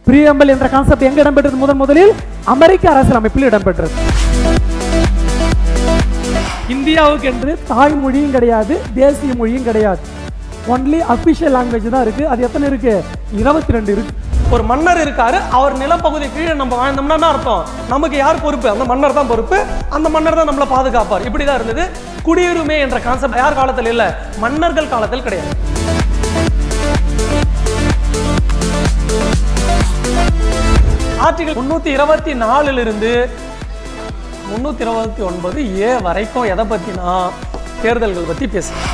பிரியம்பல் என்ற கான்செப்ட் எங்க இடம்பெற்றது முதன் முதலில் அமெரிக்க அரசியலமைப்பில் இடம்பெற்றது இந்தியாவுக்கு என்று தாய்மொழியும் கிடையாது தேசிய மொழியும் கிடையாது ஒன்லி அபிஷியல் லாங்குவேஜ் தான் இருக்கு அது எத்தனை இருக்கு இருபத்தி ரெண்டு இருக்கு ஒரு மன்னர் இருக்காரு அவர் நிலப்பகுதி கீழே நம்ம வாழ்ந்தோம்னா என்ன அர்த்தம் நமக்கு யார் பொறுப்பு அந்த மன்னர் தான் பொறுப்பு அந்த மன்னர் தான் நம்மளை பாதுகாப்பார் இப்படி தான் இருந்தது குடியுரிமை என்ற கான்செப்ட் யார் காலத்தில் இல்லை மன்னர்கள் காலத்தில் கிடையாது ஆர்டிகல் முன்னூத்தி இருபத்தி நாலுல இருந்து முன்னூத்தி இருபத்தி ஒன்பது ஏ வரைக்கும் எதை பத்தினா தேர்தல்கள் பத்தி பேசு